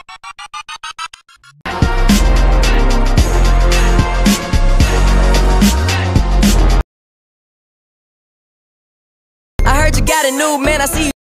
I heard you got a new man, I see you.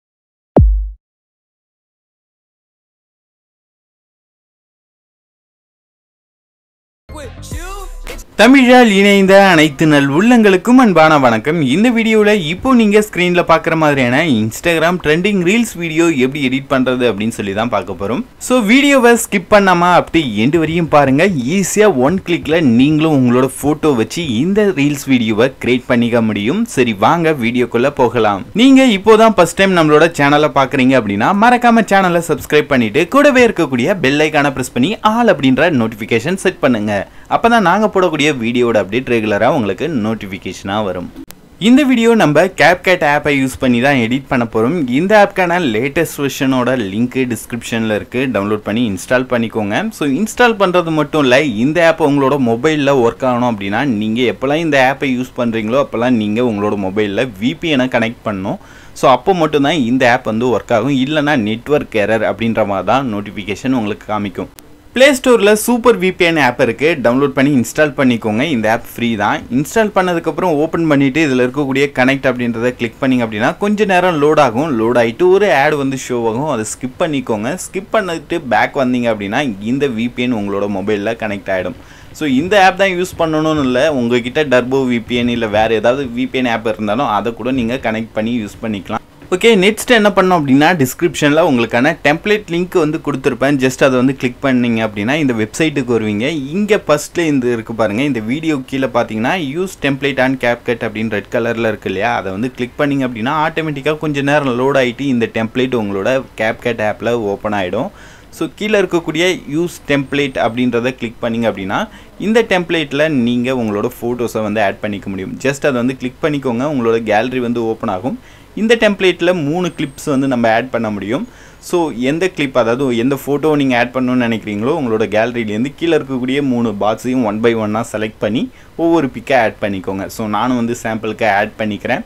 With you, it's தமிழால் இணைந்த அனைத்து நல் உள்ளங்களுக்கும் அன்பான வணக்கம் இந்த வீடியோவில் இப்போ நீங்கள் ஸ்க்ரீனில் பார்க்குற மாதிரியான இன்ஸ்டாகிராம் ட்ரெண்டிங் ரீல்ஸ் வீடியோ எப்படி எடிட் பண்ணுறது அப்படின்னு சொல்லி தான் பார்க்க போகிறோம் ஸோ வீடியோவை ஸ்கிப் பண்ணாமல் அப்படி எண்டு வரையும் பாருங்கள் ஈஸியாக ஒன் கிளிக்கில் நீங்களும் உங்களோட ஃபோட்டோ வச்சு இந்த ரீல்ஸ் வீடியோவை கிரியேட் பண்ணிக்க முடியும் சரி வாங்க வீடியோக்குள்ளே போகலாம் நீங்கள் இப்போதான் ஃபர்ஸ்ட் டைம் நம்மளோட சேனலை பார்க்குறீங்க அப்படின்னா மறக்காம சேனலை சப்ஸ்கிரைப் பண்ணிட்டு கூடவே இருக்கக்கூடிய பெல் ஐக்கானை ப்ரெஸ் பண்ணி ஆல் அப்படின்ற நோட்டிஃபிகேஷன் செட் பண்ணுங்க அப்பதான் நாங்க போடக்கூடிய வீடியோட அப்டேட் ரெகுலரா உங்களுக்கு நோட்டிஃபிகேஷனா வரும் இந்த வீடியோ நம்ம CapCut ஆப்பை யூஸ் பண்ணி தான் எடிட் பண்ண போகிறோம் இந்த ஆப்க்கான லேட்டஸ்ட் வெர்ஷனோட லிங்க் டிஸ்கிரிப்ஷனில் இருக்குது டவுன்லோட் பண்ணி இன்ஸ்டால் பண்ணிக்கோங்க ஸோ இன்ஸ்டால் பண்ணுறது மட்டும் இல்லை இந்த ஆப் உங்களோட மொபைலில் ஒர்க் ஆகணும் அப்படின்னா நீங்கள் எப்போல்லாம் இந்த ஆப்பை யூஸ் பண்ணுறீங்களோ அப்போல்லாம் நீங்கள் உங்களோட மொபைலில் VPN-ஐ கனெக்ட் பண்ணணும் ஸோ அப்போ மட்டும்தான் இந்த ஆப் வந்து ஒர்க் ஆகும் இல்லைனா நெட்வொர்க் எரர் அப்படின்ற மாதிரி தான் நோட்டிஃபிகேஷன் உங்களுக்கு காமிக்கும் ப்ளே ஸ்டோரில் சூப்பர் விபிஎன் ஆப் இருக்குது டவுன்லோட் பண்ணி இன்ஸ்டால் பண்ணிக்கோங்க இந்த ஆப் ஃப்ரீ தான் இன்ஸ்டால் பண்ணதுக்கப்புறம் ஓப்பன் பண்ணிவிட்டு இதில் இருக்கக்கூடிய கனெக்ட் அப்படின்றத கிளிக் பண்ணிங்க அப்படின்னா கொஞ்ச நேரம் லோட் ஆகும் லோட் ஆகிட்டு ஒரு ஆட் வந்து ஷோ ஆகும் அதை ஸ்கிப் பண்ணிக்கோங்க ஸ்கிப் பண்ணிட்டு பேக் வந்தீங்க அப்படின்னா இந்த விபிஎன் உங்களோட மொபைலில் கனெக்ட் ஆகிடும் ஸோ இந்த ஆப் தான் யூஸ் பண்ணணும்னு இல்லை உங்ககிட்ட டர்போ விபிஎன் இல்லை வேறு ஏதாவது விபிஎன் ஆப் இருந்தாலும் அதை கூட நீங்கள் கனெக்ட் பண்ணி யூஸ் பண்ணிக்கலாம் ஓகே நெக்ஸ்ட் என்ன பண்ணோம் அப்படின்னா டிஸ்கிரிப்ஷனில் உங்களுக்கான டெம்ப்ளேட் லிங்க் வந்து கொடுத்துருப்பேன் ஜஸ்ட் அதை வந்து கிளிக் பண்ணீங்க அப்படின்னா இந்த வெப்சைட்டுக்கு வருவீங்க இங்கே ஃபஸ்ட்டில் இந்த இருக்கு பாருங்கள் இந்த வீடியோ கீழே பார்த்தீங்கன்னா யூஸ் டெம்ப்ளேட் அண்ட் கேப்கட் அப்படின்னு ரெட் கலரில் இருக்கு இல்லையா அதை வந்து கிளிக் பண்ணிங்க அப்படின்னா ஆட்டோமேட்டிக்காக கொஞ்சம் நேரம் லோட் ஆகிட்டு இந்த டெம்ப்ளேட் உங்களோட கேப்கட் ஆப்பில் ஓப்பன் ஆகிடும் ஸோ கீழே இருக்கக்கூடிய யூஸ் டெம்ப்ளேட் அப்படின்றத கிளிக் பண்ணிங்க அப்படின்னா இந்த டெம்ப்ளேட்டில் நீங்கள் உங்களோட ஃபோட்டோஸை வந்து ஆட் பண்ணிக்க முடியும் ஜஸ்ட் அதை வந்து கிளிக் பண்ணிக்கோங்க உங்களோட கேலரி வந்து ஓப்பன் ஆகும் இந்த டெம்ப்ளேட்டில் மூணு கிளிப்ஸ் வந்து நம்ம ஆட் பண்ண முடியும் ஸோ எந்த கிளிப் அதாவது எந்த ஃபோட்டோ நீங்கள் ஆட் பண்ணணும்னு நினைக்கிறீங்களோ உங்களோட கேலரியிலேருந்து கீழே இருக்கக்கூடிய மூணு பாக்ஸையும் ஒன் பை ஒன்னாக செலக்ட் பண்ணி ஒவ்வொரு பிக்கை ஆட் பண்ணிக்கோங்க ஸோ நானும் வந்து சாம்பிளுக்கு ஆட் பண்ணிக்கிறேன்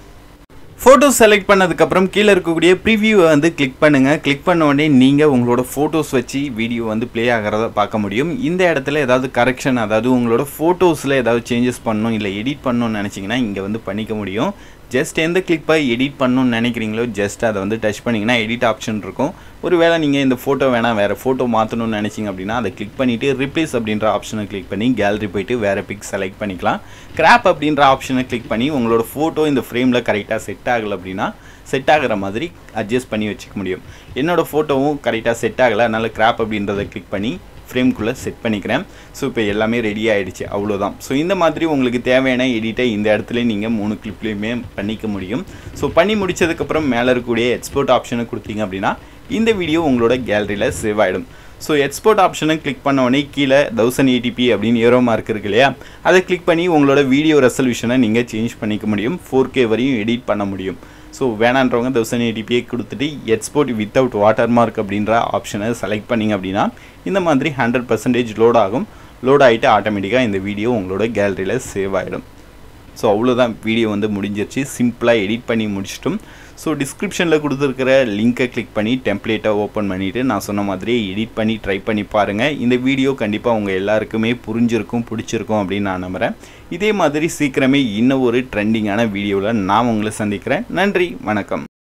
ஃபோட்டோ செலக்ட் பண்ணதுக்கப்புறம் கீழே இருக்கக்கூடிய ப்ரிவியூவை வந்து கிளிக் பண்ணுங்கள் கிளிக் பண்ண உடனே நீங்கள் உங்களோட ஃபோட்டோஸ் வச்சு வீடியோ வந்து ப்ளே ஆகிறத பார்க்க முடியும் இந்த இடத்துல ஏதாவது கரெக்ஷன் அதாவது உங்களோட ஃபோட்டோஸில் ஏதாவது சேஞ்சஸ் பண்ணணும் இல்லை எடிட் பண்ணணும்னு நினச்சிங்கன்னா இங்கே வந்து பண்ணிக்க முடியும் ஜஸ்ட் எந்த கிளிப்பை எடிட் பண்ணணும்னு நினைக்கிறீங்களோ ஜஸ்ட் அதை வந்து டச் பண்ணிங்கன்னா எடிட் ஆப்ஷன் இருக்கும் ஒருவேளை நீங்கள் இந்த ஃபோட்டோ வேணால் வேறு ஃபோட்டோ மாற்றணும்னு நினச்சிங்க அப்படின்னா அதை கிளிக் பண்ணிவிட்டு ரிப்ளேஸ் அப்படின்ற ஆப்ஷனை கிளிக் பண்ணி கேலரி போயிட்டு வேறு பிக் செலக்ட் பண்ணிக்கலாம் கிராப் அப்படின்ற ஆப்ஷனை கிளிக் பண்ணி உங்களோட ஃபோட்டோ இந்த ஃப்ரேமில் கரெக்டாக செட் ஆகலை அப்படின்னா செட் ஆகிற மாதிரி அட்ஜஸ்ட் பண்ணி வச்சுக்க முடியும் என்னோடய ஃபோட்டோவும் கரெக்டாக செட் ஆகலை அதனால் கிராப் அப்படின்றத கிளிக் பண்ணி ஃப்ரேம்குள்ளே செட் பண்ணிக்கிறேன் ஸோ இப்போ எல்லாமே ரெடி ஆகிடுச்சு அவ்வளோதான் ஸோ இந்த மாதிரி உங்களுக்கு தேவையான எடிட்டை இந்த இடத்துல நீங்கள் மூணு கிளிப்லேயுமே பண்ணிக்க முடியும் ஸோ பண்ணி முடிச்சதுக்கப்புறம் மேலே இருக்கக்கூடிய எக்ஸ்போர்ட் ஆப்ஷனை கொடுத்தீங்க அப்படின்னா இந்த வீடியோ உங்களோட கேலரியில் சேவ் ஆகிடும் ஸோ எக்ஸ்போர்ட் ஆப்ஷனை கிளிக் பண்ண உடனே கீழே தௌசண்ட் ஏடிபி அப்படின்னு ஏரோ மார்க் இருக்கு இல்லையா அதை கிளிக் பண்ணி உங்களோட வீடியோ ரெசல்யூஷனை நீங்கள் சேஞ்ச் பண்ணிக்க முடியும் ஃபோர் கே வரையும் எடிட் பண்ண முடியும் ஸோ வேணான்றவங்க தௌசண்ட் ஏடிபியை கொடுத்துட்டு எக்ஸ்போர்ட் வித்தவுட் வாட்டர் மார்க் அப்படின்ற ஆப்ஷனை செலக்ட் பண்ணிங்க அப்படின்னா இந்த மாதிரி ஹண்ட்ரட் பர்சன்டேஜ் லோட் ஆகும் லோட் ஆகிட்டு ஆட்டோமேட்டிக்காக இந்த வீடியோ உங்களோட கேலரியில் சேவ் ஆகிடும் ஸோ அவ்வளோதான் வீடியோ வந்து முடிஞ்சிருச்சு சிம்பிளாக எடிட் பண்ணி முடிச்சிட்டோம் ஸோ டிஸ்கிரிப்ஷனில் கொடுத்துருக்கிற லிங்க்கை கிளிக் பண்ணி டெம்ப்ளேட்டை ஓப்பன் பண்ணிவிட்டு நான் சொன்ன மாதிரியே எடிட் பண்ணி ட்ரை பண்ணி பாருங்கள் இந்த வீடியோ கண்டிப்பாக உங்கள் எல்லாருக்குமே புரிஞ்சிருக்கும் பிடிச்சிருக்கும் அப்படின்னு நான் நம்புகிறேன் இதே மாதிரி சீக்கிரமே இன்னும் ஒரு ட்ரெண்டிங்கான வீடியோவில் நான் உங்களை சந்திக்கிறேன் நன்றி வணக்கம்